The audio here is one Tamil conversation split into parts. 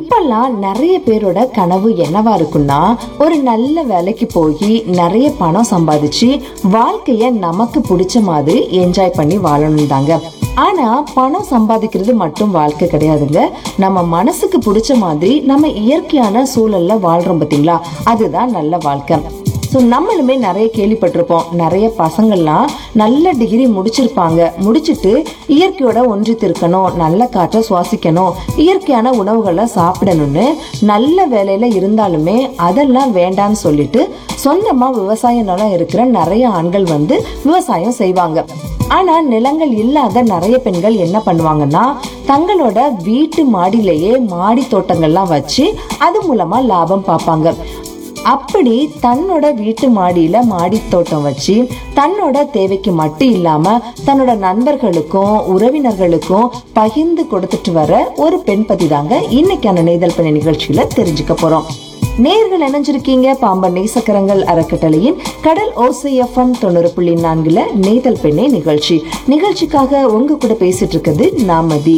இப்பெல்லாம் நிறைய பேரோட கனவு என்னவா இருக்குன்னா ஒரு நல்ல வேலைக்கு போய் நிறைய பணம் சம்பாதிச்சு வாழ்க்கைய நமக்கு பிடிச்ச மாதிரி என்ஜாய் பண்ணி வாழணும் தாங்க ஆனா பணம் சம்பாதிக்கிறது மட்டும் வாழ்க்கை கிடையாதுங்க நம்ம மனசுக்கு பிடிச்ச மாதிரி நம்ம இயற்கையான சூழல்ல வாழ்றோம் பாத்தீங்களா அதுதான் நல்ல வாழ்க்கை ஸோ நம்மளுமே நிறைய கேள்விப்பட்டிருப்போம் நிறைய பசங்கள்லாம் நல்ல டிகிரி முடிச்சிருப்பாங்க முடிச்சிட்டு இயற்கையோட ஒன்றித்திருக்கணும் நல்ல காற்றை சுவாசிக்கணும் இயற்கையான உணவுகளை சாப்பிடணும்னு நல்ல வேலையில இருந்தாலுமே அதெல்லாம் வேண்டான்னு சொல்லிட்டு சொந்தமா விவசாய நிலம் இருக்கிற நிறைய ஆண்கள் வந்து விவசாயம் செய்வாங்க ஆனா நிலங்கள் இல்லாத நிறைய பெண்கள் என்ன பண்ணுவாங்கன்னா தங்களோட வீட்டு மாடியிலேயே மாடி தோட்டங்கள்லாம் வச்சு அது மூலமா லாபம் பார்ப்பாங்க அப்படி தன்னோட வீட்டு மாடியில மாடி தோட்டம் வச்சு தன்னோட தேவைக்கு மட்டும் இல்லாம தன்னோட நண்பர்களுக்கும் உறவினர்களுக்கும் பகிர்ந்து கொடுத்துட்டு வர ஒரு பெண் பத்தி தாங்க இன்னைக்கான நெய்தல் பெண்ணை நிகழ்ச்சியில தெரிஞ்சுக்க போறோம் நேர்கள் இணைஞ்சிருக்கீங்க பாம்பன் நேசக்கரங்கள் அறக்கட்டளையின் கடல் ஓசைஎஃப்எம் தொண்ணூறு புள்ளி நான்குல நெய்தல் பெண்ணை நிகழ்ச்சி நிகழ்ச்சிக்காக உங்க கூட பேசிட்டு இருக்குது நாமதி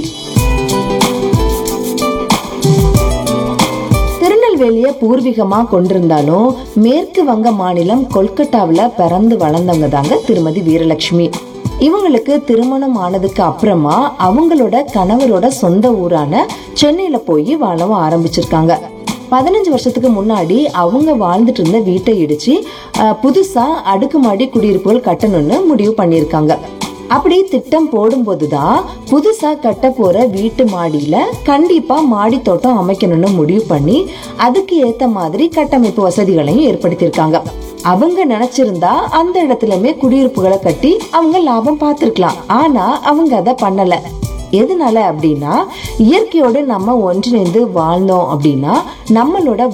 திருநெல்வேலிய பூர்வீகமா கொண்டிருந்தாலும் மேற்கு வங்க மாநிலம் கொல்கட்டாவுல பிறந்து வளர்ந்தவங்க தாங்க திருமதி வீரலட்சுமி இவங்களுக்கு திருமணம் ஆனதுக்கு அப்புறமா அவங்களோட கணவரோட சொந்த ஊரான சென்னையில போய் வாழவும் ஆரம்பிச்சிருக்காங்க பதினஞ்சு வருஷத்துக்கு முன்னாடி அவங்க வாழ்ந்துட்டு இருந்த வீட்டை இடிச்சு அஹ், புதுசா அடுக்குமாடி குடியிருப்புகள் கட்டணும்னு முடிவு பண்ணியிருக்காங்க அப்படி திட்டம் போடும்போதுதான் புதுசா கட்ட போற வீட்டு மாடியில கண்டிப்பா மாடி தோட்டம் அமைக்கணும்னு முடிவு பண்ணி அதுக்கு ஏத்த மாதிரி கட்டமைப்பு வசதிகளையும் ஏற்படுத்தியிருக்காங்க அவங்க நினைச்சிருந்தா அந்த இடத்துலயுமே குடியிருப்புகளை கட்டி அவங்க லாபம் பார்த்திருக்கலாம் ஆனா அவங்க அதை பண்ணல எதனால அப்படின்னா இயற்கையோடு நம்ம ஒன்றிணைந்து வாழ்ந்தோம் அப்படின்னா நம்மளோட